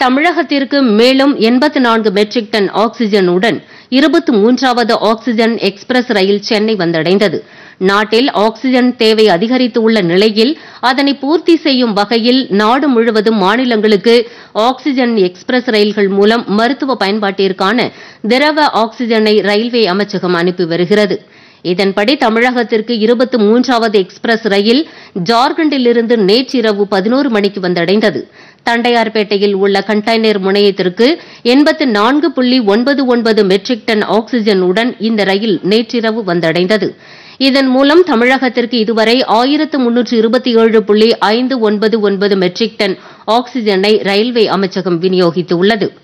தமிழகத்திற்கு மேலும் எண்பத்தி நான்கு மெட்ரிக் டன் ஆக்ஸிஜனுடன் இருபத்தி மூன்றாவது ஆக்ஸிஜன் எக்ஸ்பிரஸ் ரயில் சென்னை வந்தடைந்தது நாட்டில் ஆக்ஸிஜன் தேவை அதிகரித்துள்ள நிலையில் அதனை பூர்த்தி செய்யும் வகையில் நாடு முழுவதும் மாநிலங்களுக்கு ஆக்ஸிஜன் எக்ஸ்பிரஸ் ரயில்கள் மூலம் மருத்துவ பயன்பாட்டிற்கான திரவ ஆக்ஸிஜனை ரயில்வே அமைச்சகம் அனுப்பி வருகிறது இதன்படி தமிழகத்திற்கு இருபத்தி மூன்றாவது எக்ஸ்பிரஸ் ரயில் ஜார்க்கண்டிலிருந்து நேற்றிரவு பதினோரு மணிக்கு வந்தடைந்தது தண்டையார்பேட்டையில் உள்ள கண்டெய்னர் முனையத்திற்கு எண்பத்து நான்கு புள்ளி ஒன்பது ஒன்பது மெட்ரிக் டன் ஆக்ஸிஜனுடன் இந்த ரயில் நேற்றிரவு வந்தடைந்தது இதன் மூலம் தமிழகத்திற்கு இதுவரை ஆயிரத்து முன்னூற்று இருபத்தி ஏழு புள்ளி ஐந்து ஒன்பது ஒன்பது மெட்ரிக் டன் ஆக்ஸிஜனை ரயில்வே அமைச்சகம் விநியோகித்துள்ளது